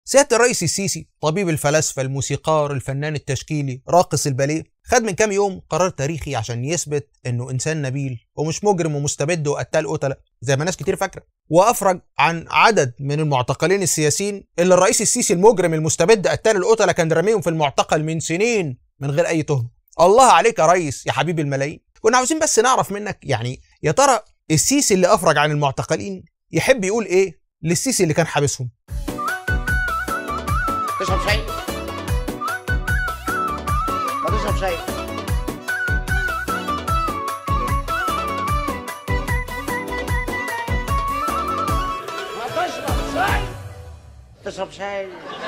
سياده الرئيس السيسي طبيب الفلاسفه الموسيقار الفنان التشكيلي راقص الباليه خد من كام يوم قرار تاريخي عشان يثبت انه انسان نبيل ومش مجرم ومستبد وقتال قتله زي ما ناس كتير فاكره وافرج عن عدد من المعتقلين السياسيين اللي الرئيس السيسي المجرم المستبد قتال القتله كان راميهم في المعتقل من سنين من غير اي تهمه الله عليك يا ريس يا حبيب الملايين كنا عاوزين بس نعرف منك يعني يا ترى السيسي اللي افرج عن المعتقلين يحب يقول ايه للسيسي اللي كان حابسهم تشرب شاي ما تشرب شاي ما تشرب شاي تشرب شاي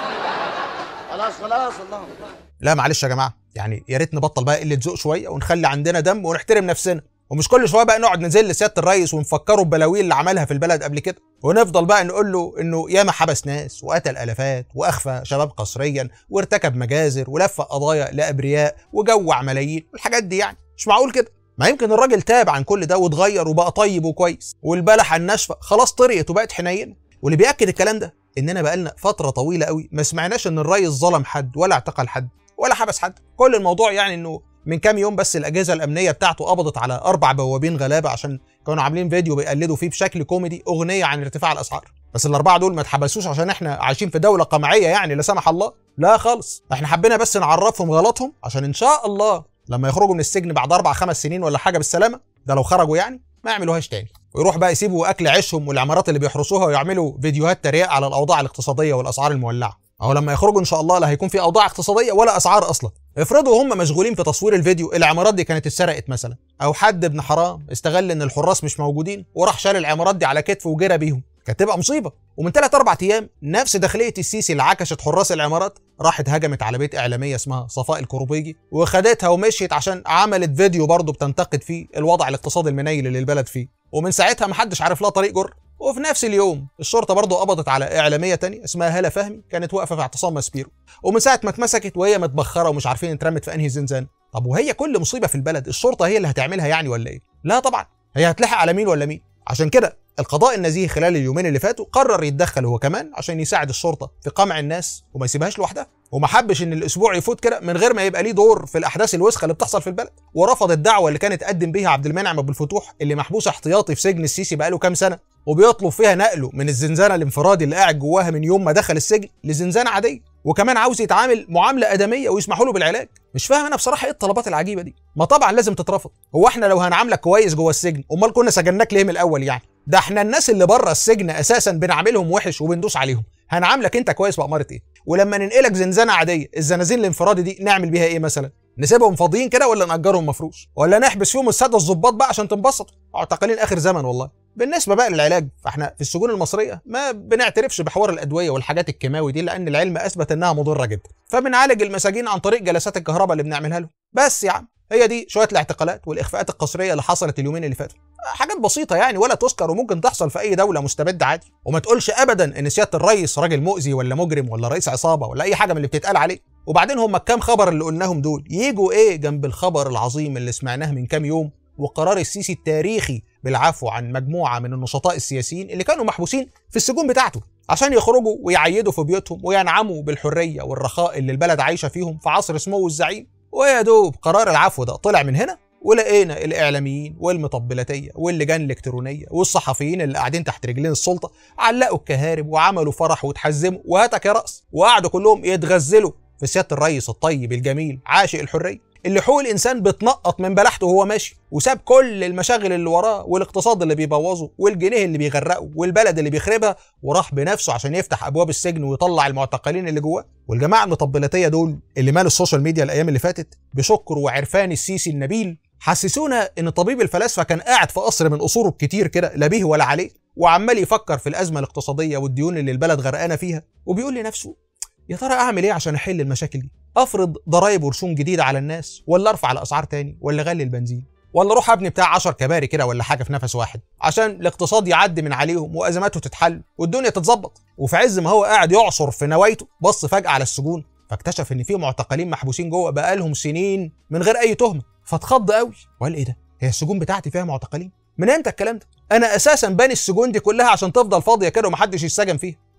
خلاص خلاص الله لا معلش يا جماعه يعني يا ريت نبطل بقى قله ذوق شويه ونخلي عندنا دم ونحترم نفسنا ومش كل شويه بقى نقعد ننزل لسياده الرئيس ونفكره ببلاوي اللي عملها في البلد قبل كده ونفضل بقى نقول له انه ياما حبس ناس وقتل الافات واخفى شباب قسريا وارتكب مجازر ولفق قضايا لابرياء وجوع ملايين والحاجات دي يعني مش معقول كده ما يمكن الراجل تاب عن كل ده واتغير وبقى طيب وكويس والبلح الناشفه خلاص طريت وبقت حنينه واللي بياكد الكلام ده اننا بقالنا فتره طويله قوي ما سمعناش ان الرئيس ظلم حد ولا اعتقل حد ولا حبس حد كل الموضوع يعني انه من كام يوم بس الاجهزه الامنيه بتاعته قبضت على اربع بوابين غلابه عشان كانوا عاملين فيديو بيقلدوا فيه بشكل كوميدي اغنيه عن ارتفاع الاسعار بس الاربعه دول ما اتحبسوش عشان احنا عايشين في دوله قمعيه يعني لا سمح الله لا خالص احنا حبينا بس نعرفهم غلطهم عشان ان شاء الله لما يخرجوا من السجن بعد اربع خمس سنين ولا حاجه بالسلامه ده لو خرجوا يعني ما يعملوهاش تاني ويروح بقى يسيبوا اكل عيشهم والعمارات اللي بيحرسوها ويعملوا فيديوهات تريق على الاوضاع الاقتصاديه والاسعار المولعه اهو لما يخرجوا ان شاء الله لا هيكون في اوضاع اقتصاديه ولا اسعار اصلا افرضوا هم مشغولين في تصوير الفيديو العمارات دي كانت اتسرقت مثلا او حد ابن حرام استغل ان الحراس مش موجودين وراح شال العمارات دي على كتفه وجرى بيهم كانت تبقى مصيبه ومن ثلاث اربع ايام نفس داخليه السيسي اللي عكشت حراس العمارات راحت هجمت على بيت اعلاميه اسمها صفاء الكروبيجي وخدتها ومشيت عشان عملت فيديو برضه بتنتقد فيه الوضع الاقتصادي المنيل اللي البلد فيه ومن ساعتها محدش عارف لها طريق جر وفي نفس اليوم الشرطه برضه قبضت على اعلاميه تانية اسمها هاله فهمي كانت واقفه في اعتصام ماسبيرو ومن ساعه ما اتمسكت وهي متبخره ومش عارفين اترمت في انهي زنزانه طب وهي كل مصيبه في البلد الشرطه هي اللي هتعملها يعني ولا ايه لا طبعا هي هتلحق على مين ولا مين عشان كده القضاء النزيه خلال اليومين اللي فاتوا قرر يتدخل هو كمان عشان يساعد الشرطه في قمع الناس وما يسيبهاش لوحدها وما حبش ان الاسبوع يفوت كده من غير ما يبقى ليه دور في الاحداث الوسخه اللي بتحصل في البلد ورفض الدعوه اللي كانت قدم بيها عبد المنعم ابو الفتوح اللي محبوس احتياطي في سجن السيسي بقاله كام سنه وبيطلب فيها نقله من الزنزانه الانفرادي اللي قاعد جواها من يوم ما دخل السجن لزنزانه عاديه وكمان عاوز يتعامل معامله ادميه ويسمحوا له بالعلاج مش فاهم انا بصراحه ايه الطلبات العجيبه دي ما طبعا لازم تترفض هو احنا لو هنعاملك كويس جوه السجن امال كنا سجناك ليه من الاول يعني ده احنا الناس اللي بره السجن اساسا بنعاملهم وحش وبندوس عليهم هنعاملك انت كويس بأمارة ايه ولما ننقلك زنزانه عاديه الزنازين الانفرادي دي نعمل بيها ايه مثلا نسيبهم فاضيين كده ولا نأجرهم مفروش ولا نحبس فيهم الساده الظباط بقى عشان تنبسطوا معتقلين اخر زمن والله بالنسبه بقى للعلاج فاحنا في السجون المصريه ما بنعترفش بحوار الادويه والحاجات الكيماوي دي لان العلم اثبت انها مضره جدا فبنعالج المساجين عن طريق جلسات الكهرباء اللي بنعملها لهم بس يا عم هي دي شويه الاعتقالات والاخفاءات القسريه اللي حصلت اليومين اللي فاتوا حاجات بسيطه يعني ولا تذكر وممكن تحصل في اي دوله مستبده عادي وما تقولش ابدا ان سياده الرئيس راجل مؤذي ولا مجرم ولا رئيس عصابه ولا اي حاجه من اللي بتتقال عليه وبعدين هم الكام خبر اللي قلناهم دول يجوا ايه جنب الخبر العظيم اللي سمعناه من كام يوم وقرار السيسي التاريخي بالعفو عن مجموعه من النشطاء السياسيين اللي كانوا محبوسين في السجون بتاعته عشان يخرجوا ويعيدوا في بيوتهم وينعموا بالحريه والرخاء اللي البلد عايشه فيهم في عصر سمو الزعيم ويا دوب قرار العفو ده طلع من هنا ولقينا الاعلاميين والمطبلاتيه واللجان الالكترونيه والصحفيين اللي قاعدين تحت رجلين السلطه علقوا الكهارب وعملوا فرح وتحزموا وهاتك يا راس وقعدوا كلهم يتغزلوا في سياده الرئيس الطيب الجميل عاشق الحريه اللي حقوق الانسان بتنقط من بلحته وهو ماشي وساب كل المشاغل اللي وراه والاقتصاد اللي بيبوظه والجنيه اللي بيغرقه والبلد اللي بيخربها وراح بنفسه عشان يفتح ابواب السجن ويطلع المعتقلين اللي جواه والجماعه المطبلاتيه دول اللي مالوا السوشيال ميديا الايام اللي فاتت بشكر وعرفان السيسي النبيل حسسونا ان طبيب الفلاسفه كان قاعد في قصر من قصوره الكتير كده لا بيه ولا عليه وعمال يفكر في الازمه الاقتصاديه والديون اللي البلد غرقانه فيها وبيقول لنفسه يا ترى اعمل ايه عشان احل المشاكل دي افرض ضرايب ورسوم جديده على الناس ولا ارفع الاسعار تاني ولا اغلي البنزين ولا اروح ابني بتاع 10 كباري كده ولا حاجه في نفس واحد عشان الاقتصاد يعدي من عليهم وازماته تتحل والدنيا تتظبط وفي عز ما هو قاعد يعصر في نوايته بص فجاه على السجون فاكتشف ان في معتقلين محبوسين جوه بقالهم سنين من غير اي تهمه فاتخض قوي وقال ايه ده هي السجون بتاعتي فيها معتقلين من امتى الكلام ده انا اساسا باني السجون دي كلها عشان تفضل فاضيه كده ومحدش يتسجن فيها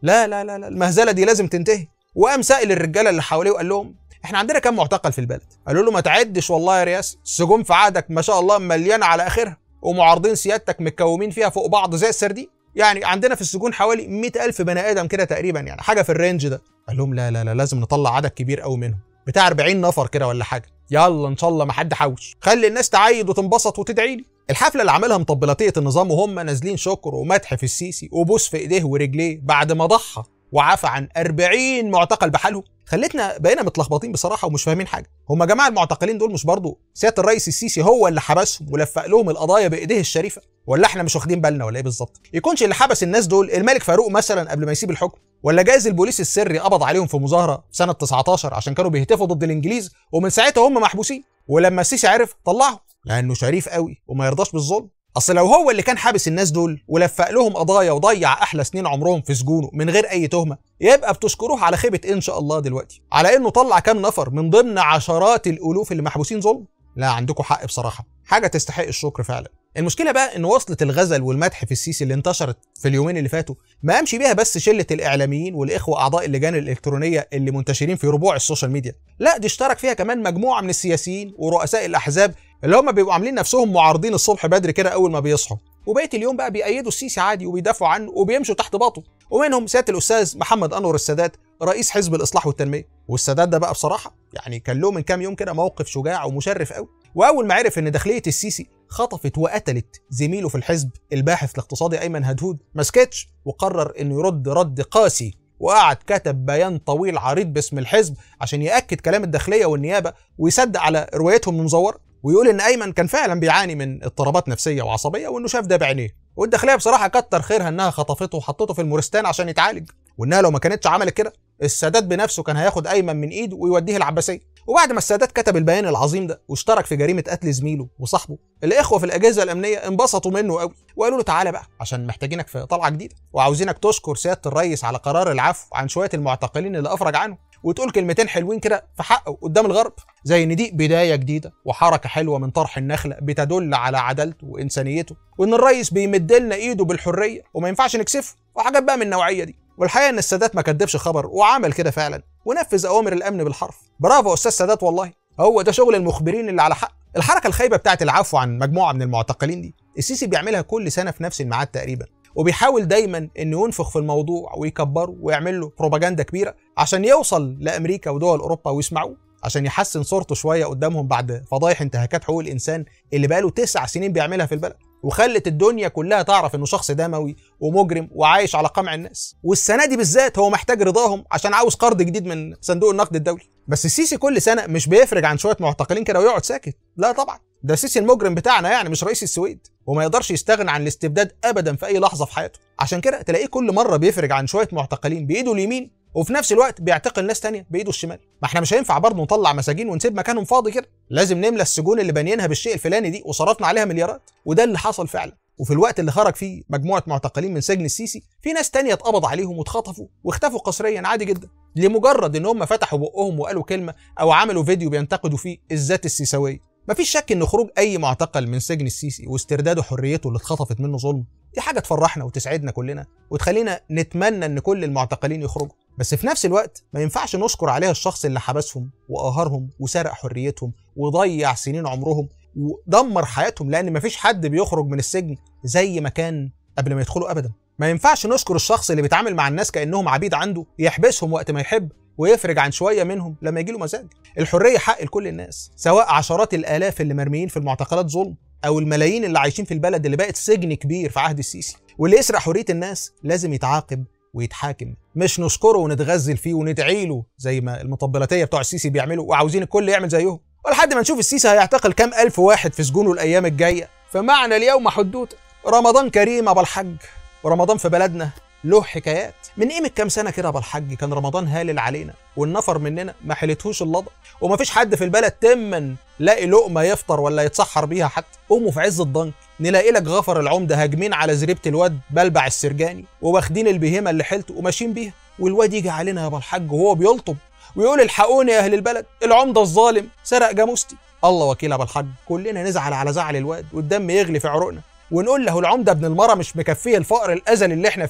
لا لا لا لا المهزله دي لازم تنتهي وقام سائل الرجاله اللي حواليه وقال لهم احنا عندنا كام معتقل في البلد قالوا له ما تعدش والله يا رياس السجون في عهدك ما شاء الله مليانه على اخرها ومعارضين سيادتك متكومين فيها فوق بعض زي السردين يعني عندنا في السجون حوالي 100 ألف بني آدم كده تقريبا يعني حاجة في الرينج ده قال لهم لا لا لا لازم نطلع عدد كبير قوي منهم بتاع 40 نفر كده ولا حاجة يلا إن شاء الله ما حد حوش خلي الناس تعيد وتنبسط وتدعي لي الحفلة اللي عملها مطبلاتية النظام وهم نازلين شكر ومدح في السيسي وبوس في ايديه ورجليه بعد ما ضحى وعفى عن 40 معتقل بحالهم خلتنا بقينا متلخبطين بصراحه ومش فاهمين حاجه هم جماعه المعتقلين دول مش برضه سياده الرئيس السيسي هو اللي حبسهم ولفق لهم القضايا بايديه الشريفه ولا احنا مش واخدين بالنا ولا ايه بالظبط يكونش اللي حبس الناس دول الملك فاروق مثلا قبل ما يسيب الحكم ولا جايز البوليس السري قبض عليهم في مظاهره سنه 19 عشان كانوا بيهتفوا ضد الانجليز ومن ساعتها هم محبوسين ولما السيسي عرف طلعهم لانه شريف قوي وما يرضاش بالظلم اصل لو هو اللي كان حابس الناس دول ولفق لهم قضايا وضيع احلى سنين عمرهم في سجونه من غير اي تهمه يبقى بتشكروه على خيبه ان شاء الله دلوقتي على انه طلع كام نفر من ضمن عشرات الالوف اللي محبوسين ظلم لا عندكم حق بصراحه حاجه تستحق الشكر فعلا المشكله بقى ان وصلة الغزل والمدح في السيسي اللي انتشرت في اليومين اللي فاتوا ما قامش بيها بس شله الاعلاميين والاخوه اعضاء اللجان الالكترونيه اللي منتشرين في ربوع السوشيال ميديا لا دي اشترك فيها كمان مجموعه من السياسيين ورؤساء الاحزاب اللي هم بيبقوا عاملين نفسهم معارضين الصبح بدري كده اول ما بيصحوا وبقيه اليوم بقى بيأيدوا السيسي عادي وبيدافعوا عنه وبيمشوا تحت باطه ومنهم سياده الاستاذ محمد انور السادات رئيس حزب الاصلاح والتنميه والسادات ده بقى بصراحه يعني كان له من كام يوم كده موقف شجاع ومشرف قوي واول ما عرف ان داخليه السيسي خطفت وقتلت زميله في الحزب الباحث الاقتصادي ايمن هدهود ما سكتش وقرر انه يرد رد قاسي وقعد كتب بيان طويل عريض باسم الحزب عشان ياكد كلام الداخليه والنيابه ويصدق على روايتهم المزوره ويقول ان ايمن كان فعلا بيعاني من اضطرابات نفسيه وعصبيه وانه شاف ده بعينيه والداخليه بصراحه كتر خيرها انها خطفته وحطته في المورستان عشان يتعالج وانها لو ما كانتش عملت كده السادات بنفسه كان هياخد ايمن من ايده ويوديه العباسيه وبعد ما السادات كتب البيان العظيم ده واشترك في جريمه قتل زميله وصاحبه الاخوه في الاجهزه الامنيه انبسطوا منه قوي وقالوا له تعالى بقى عشان محتاجينك في طلعه جديده وعاوزينك تشكر سياده الرئيس على قرار العفو عن شويه المعتقلين اللي افرج عنهم وتقول كلمتين حلوين كده في حقه قدام الغرب زي ان دي بدايه جديده وحركه حلوه من طرح النخله بتدل على عدالته وانسانيته وان الرئيس بيمد لنا ايده بالحريه وما ينفعش نكسفه وحاجات بقى من النوعيه دي والحقيقه ان السادات ما كدبش خبر وعمل كده فعلا ونفذ اوامر الامن بالحرف برافو استاذ سادات والله هو ده شغل المخبرين اللي على حق الحركه الخايبه بتاعت العفو عن مجموعه من المعتقلين دي السيسي بيعملها كل سنه في نفس الميعاد تقريبا وبيحاول دايما انه ينفخ في الموضوع ويكبره ويعمل له بروباجندا كبيره عشان يوصل لامريكا ودول اوروبا ويسمعوه عشان يحسن صورته شويه قدامهم بعد فضايح انتهاكات حقوق الانسان اللي بقاله تسع سنين بيعملها في البلد وخلت الدنيا كلها تعرف انه شخص دموي ومجرم وعايش على قمع الناس والسنه دي بالذات هو محتاج رضاهم عشان عاوز قرض جديد من صندوق النقد الدولي بس السيسي كل سنه مش بيفرج عن شويه معتقلين كده ويقعد ساكت لا طبعا ده السيسي المجرم بتاعنا يعني مش رئيس السويد وما يقدرش يستغنى عن الاستبداد ابدا في اي لحظه في حياته عشان كده تلاقيه كل مره بيفرج عن شويه معتقلين بايده اليمين وفي نفس الوقت بيعتقل ناس تانية بايده الشمال ما احنا مش هينفع برضه نطلع مساجين ونسيب مكانهم فاضي كده لازم نملى السجون اللي بانيينها بالشيء الفلاني دي وصرفنا عليها مليارات وده اللي حصل فعلا وفي الوقت اللي خرج فيه مجموعه معتقلين من سجن السيسي في ناس تانية اتقبض عليهم واتخطفوا واختفوا قسريا عادي جدا لمجرد ان هم فتحوا بقهم وقالوا كلمه او عملوا فيديو بينتقدوا فيه الذات السيساويه مفيش شك ان خروج اي معتقل من سجن السيسي واسترداده حريته اللي اتخطفت منه ظلم دي حاجه تفرحنا وتسعدنا كلنا وتخلينا نتمنى ان كل المعتقلين يخرجوا بس في نفس الوقت ما ينفعش نشكر عليها الشخص اللي حبسهم وقهرهم وسرق حريتهم وضيع سنين عمرهم ودمر حياتهم لان مفيش حد بيخرج من السجن زي ما كان قبل ما يدخلوا ابدا ما ينفعش نشكر الشخص اللي بيتعامل مع الناس كانهم عبيد عنده يحبسهم وقت ما يحب ويفرج عن شويه منهم لما يجي له مزاج الحريه حق لكل الناس سواء عشرات الالاف اللي مرميين في المعتقلات ظلم او الملايين اللي عايشين في البلد اللي بقت سجن كبير في عهد السيسي واللي يسرق حريه الناس لازم يتعاقب ويتحاكم مش نشكره ونتغزل فيه وندعي له زي ما المطبلاتيه بتوع السيسي بيعملوا وعاوزين الكل يعمل زيهم ولحد ما نشوف السيسي هيعتقل كام الف واحد في سجونه الايام الجايه فمعنى اليوم حدوته رمضان كريم ابو الحج ورمضان في بلدنا له حكايات من قيمة كام سنة كده ابو الحج كان رمضان هالل علينا والنفر مننا ما حلتهوش اللضا ومفيش حد في البلد تما لاقي لقمة يفطر ولا يتسحر بيها حتى قوموا في عز الضنك نلاقي لك غفر العمدة هاجمين على زريبة الواد بلبع السرجاني وواخدين البهيمة اللي حلته وماشيين بيها والواد يجي علينا يا ابو الحج وهو بيلطم ويقول الحقوني يا اهل البلد العمدة الظالم سرق جاموستي الله وكيل ابو الحج كلنا نزعل على زعل الواد والدم يغلي في عروقنا ونقول له العمده ابن المرة مش مكفيه الفقر الازلي اللي احنا فيه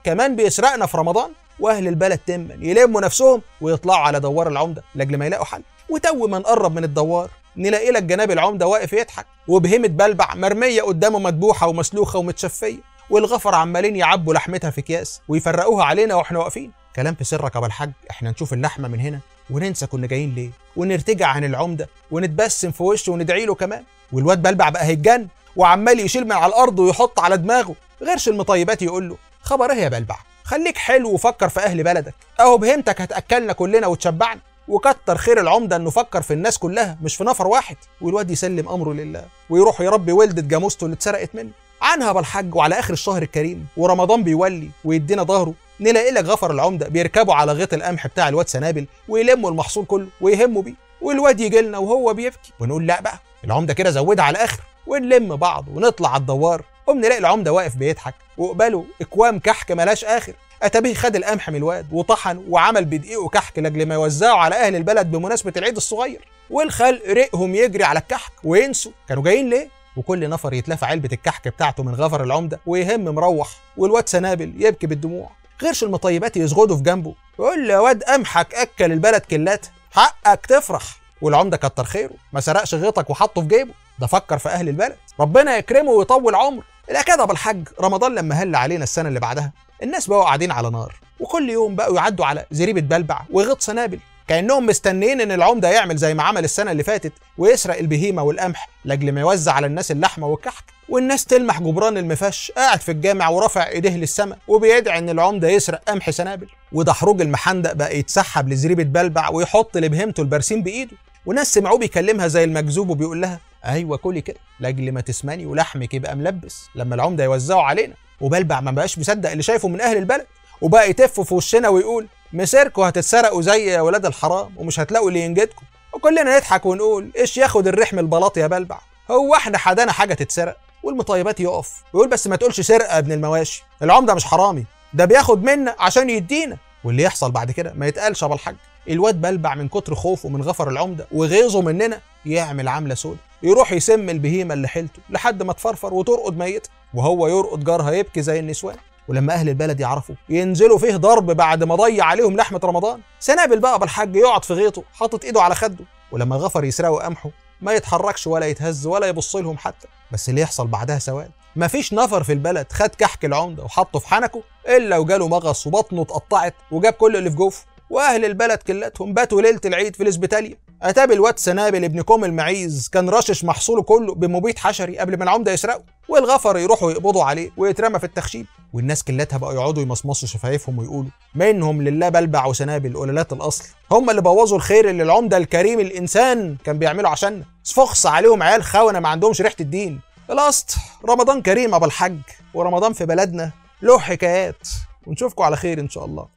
كمان بيسرقنا في رمضان واهل البلد تما يلموا نفسهم ويطلعوا على دوار العمده لاجل ما يلاقوا حل وتو ما نقرب من الدوار نلاقي لك جناب العمده واقف يضحك وبهيمه بلبع مرميه قدامه مدبوحه ومسلوخه ومتشفيه والغفر عمالين يعبوا لحمتها في اكياس ويفرقوها علينا واحنا واقفين كلام في سرك يا أبو الحاج احنا نشوف اللحمه من هنا وننسى كنا جايين ليه ونرتجع عن العمده ونتبسم في وشه وندعي له كمان والواد بلبع بقى هيتجن وعمال يشيل من على الارض ويحط على دماغه غيرش المطيبات يقول له خبر ايه يا بلبع خليك حلو وفكر في اهل بلدك اهو بهمتك هتاكلنا كلنا وتشبعنا وكتر خير العمده انه فكر في الناس كلها مش في نفر واحد والواد يسلم امره لله ويروح يربي ولده جاموسته اللي اتسرقت منه عنها بالحج وعلى اخر الشهر الكريم ورمضان بيولي ويدينا ظهره نلاقي لك غفر العمده بيركبوا على غيط القمح بتاع الواد سنابل ويلموا المحصول كله ويهموا بيه والواد يجي لنا وهو بيبكي ونقول لا بقى العمده كده زودها على الاخر ونلم بعض ونطلع على الدوار قوم نلاقي العمده واقف بيضحك وقبله اكوام كحك ملاش اخر اتابيه خد القمح من الواد وطحن وعمل بدقيقه كحك لاجل ما يوزعه على اهل البلد بمناسبه العيد الصغير والخلق رقهم يجري على الكحك وينسوا كانوا جايين ليه وكل نفر يتلافى علبه الكحك بتاعته من غفر العمده ويهم مروح والواد سنابل يبكي بالدموع غيرش المطيبات يسجدوا في جنبه يقول له يا واد قمحك اكل البلد كلاتها حقك تفرح والعمده كتر خيره ما سرقش غيطك وحطه في جيبه ده فكر في اهل البلد ربنا يكرمه ويطول عمره لا كده بالحج رمضان لما هل علينا السنه اللي بعدها الناس بقوا قاعدين على نار وكل يوم بقوا يعدوا على زريبه بلبع وغيط سنابل كانهم مستنيين ان العمده يعمل زي ما عمل السنه اللي فاتت ويسرق البهيمه والقمح لاجل ما يوزع على الناس اللحمه والكحك والناس تلمح جبران المفش قاعد في الجامع ورافع ايديه للسماء وبيدعي ان العمده يسرق قمح سنابل وده حروج المحندق بقى يتسحب لزريبه بلبع ويحط لبهيمته البرسيم بايده وناس سمعوه بيكلمها زي المجذوب وبيقول لها ايوه كلي كده لاجل ما تسمني ولحمك يبقى ملبس لما العمده يوزعه علينا وبلبع ما بقاش مصدق اللي شايفه من اهل البلد وبقى يتف في وشنا ويقول مسيركوا هتتسرقوا زي يا ولاد الحرام ومش هتلاقوا اللي ينجدكم وكلنا نضحك ونقول ايش ياخد الريح من البلاط يا بلبع هو احنا حدانا حاجه تتسرق والمطيبات يقف ويقول بس ما تقولش سرقه يا ابن المواشي العمده مش حرامي ده بياخد منا عشان يدينا واللي يحصل بعد كده ما يتقالش يا الحاج الواد بلبع من كتر خوفه من غفر العمده وغيظه مننا يعمل عمله سود يروح يسم البهيمه اللي حيلته لحد ما تفرفر وترقد ميته وهو يرقد جارها يبكي زي النسوان ولما اهل البلد يعرفوا ينزلوا فيه ضرب بعد ما ضيع عليهم لحمه رمضان سنابل بقى بالحاج يقعد في غيطه حاطط ايده على خده ولما غفر يسرقوا قمحه ما يتحركش ولا يتهز ولا يبص لهم حتى بس اللي يحصل بعدها سواد مفيش نفر في البلد خد كحك العمده وحطه في حنكه الا وجاله مغص وبطنه اتقطعت وجاب كل اللي في جوفه واهل البلد كلتهم باتوا ليله العيد في الاسبيتاليا اتاب الواد سنابل ابن كوم المعيز كان رشش محصوله كله بمبيد حشري قبل ما العمده يسرقه والغفر يروحوا يقبضوا عليه ويترمى في التخشيب والناس كلتها بقوا يقعدوا يمصمصوا شفايفهم ويقولوا منهم لله بلبع وسنابل قلالات الاصل هم اللي بوظوا الخير اللي العمده الكريم الانسان كان بيعمله عشاننا فخص عليهم عيال خونه ما عندهمش ريحه الدين الاصل رمضان كريم ابو الحج ورمضان في بلدنا له حكايات ونشوفكم على خير ان شاء الله